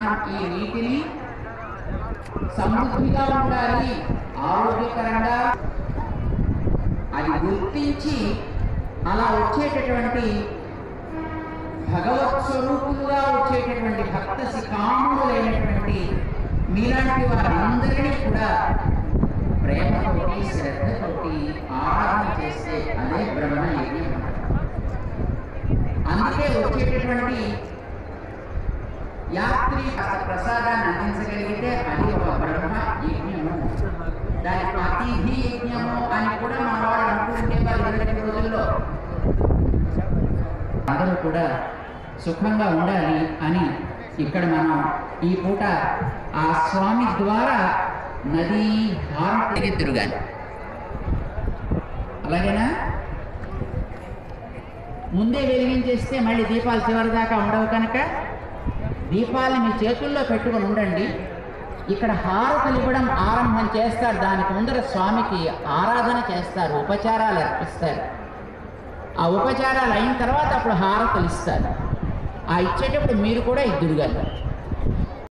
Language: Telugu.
మనం ఈ నీటిని సమృద్ధిగా ఉండాలి ఆరోగ్యకరంగా అది గుర్తించి అలా వచ్చేటటువంటి భగవత్ స్వరూపులుగా వచ్చేటటువంటి భక్త శిఖాములైనటువంటి మీలాంటి వారందరినీ కూడా ప్రేమతోటి శ్రద్ధతోటి ఆరాధన చేస్తే అదే బ్రహ్మ యజ్ఞం అందుకే వచ్చేటటువంటి యాత్రి కాస్త ప్రసాదాన్ని అందించగలిగితే అది ఒక బ్రహ్మ యజ్ఞము దాని అతిథి యజ్ఞము అని కూడా మన వాళ్ళు అంటుండేవారు ఇరవై రోజుల్లో అందరూ కూడా సుఖంగా ఉండాలి అని ఇక్కడ మనం ఈ పూట ఆ స్వామి ద్వారా నదీ హారతికి తిరగాలి అలాగేనా ముందే వెలిగించేస్తే మళ్ళీ దీపాలు చివరి దాకా ఉండవు కనుక దీపాలను మీ చేతుల్లో పెట్టుకొని ఉండండి ఇక్కడ హారతులు ఇవ్వడం ఆరంభం చేస్తారు దానికి ముందర స్వామికి ఆరాధన చేస్తారు ఉపచారాలు అర్పిస్తారు ఆ ఉపచారాలు అయిన తర్వాత అప్పుడు హారతులు ఇస్తారు ఆ ఇచ్చేటప్పుడు మీరు కూడా ఇద్దురుగాలి